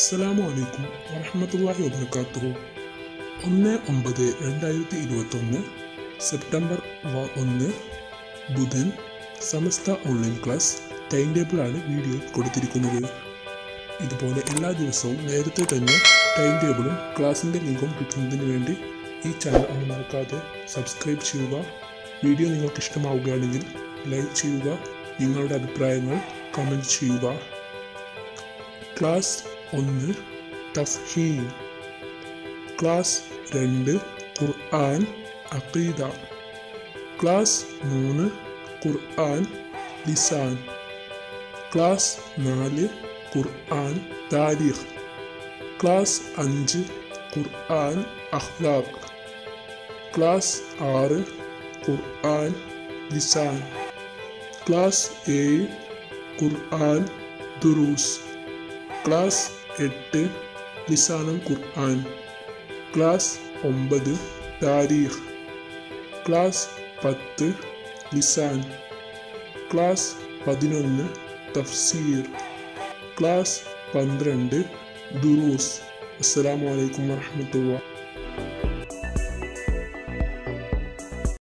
അസ്സലാമു അലൈക്കും വറഹമത്തല്ലാഹി വബർക്കാത്തുഹു ഒന്ന് ഒമ്പത് രണ്ടായിരത്തി ഇരുപത്തൊന്ന് സെപ്റ്റംബർ വ- ഒന്ന് ബുധൻ സമസ്ത ഓൺലൈൻ ക്ലാസ് ടൈം ടേബിളാണ് വീഡിയോയിൽ കൊടുത്തിരിക്കുന്നത് ഇതുപോലെ എല്ലാ ദിവസവും നേരത്തെ തന്നെ ടൈം ടേബിളും ക്ലാസിൻ്റെ ലിങ്കും കിട്ടുന്നതിന് വേണ്ടി ഈ ചാനൽ ഒന്ന് മറക്കാതെ സബ്സ്ക്രൈബ് ചെയ്യുക വീഡിയോ നിങ്ങൾക്ക് ഇഷ്ടമാവുകയാണെങ്കിൽ ലൈക്ക് ചെയ്യുക നിങ്ങളുടെ അഭിപ്രായങ്ങൾ കമൻറ്റ് ചെയ്യുക ക്ലാസ് ഒന്ന് തഫ്ഹീം ക്ലാസ് രണ്ട് ഖുർആൻ അഖീദ ക്ലാസ് മൂന്ന് ഖുർആൻ ലിസാൻ ക്ലാസ് നാല് ഖുർആൻ താരിഖ് ക്ലാസ് അഞ്ച് ഖുർആൻ അഖ്ലാഖ് ക്ലാസ് ആറ് ഖുർആൻ ലിസാൻ ക്ലാസ് ഏഴ് ഖുർആൻ ദുറൂസ് ക്ലാസ് എട്ട് ലിസാനം ഖുർആൻ ക്ലാസ് ഒമ്പത് താരീഖ് ക്ലാസ് പത്ത് ലിസാൻ ക്ലാസ് പതിനൊന്ന് തഫ്സീർ ക്ലാസ് പന്ത്രണ്ട് ദുറൂസ് അസ്സലാമു അലൈക്കും വറഹ്മത്തുള്ളാഹി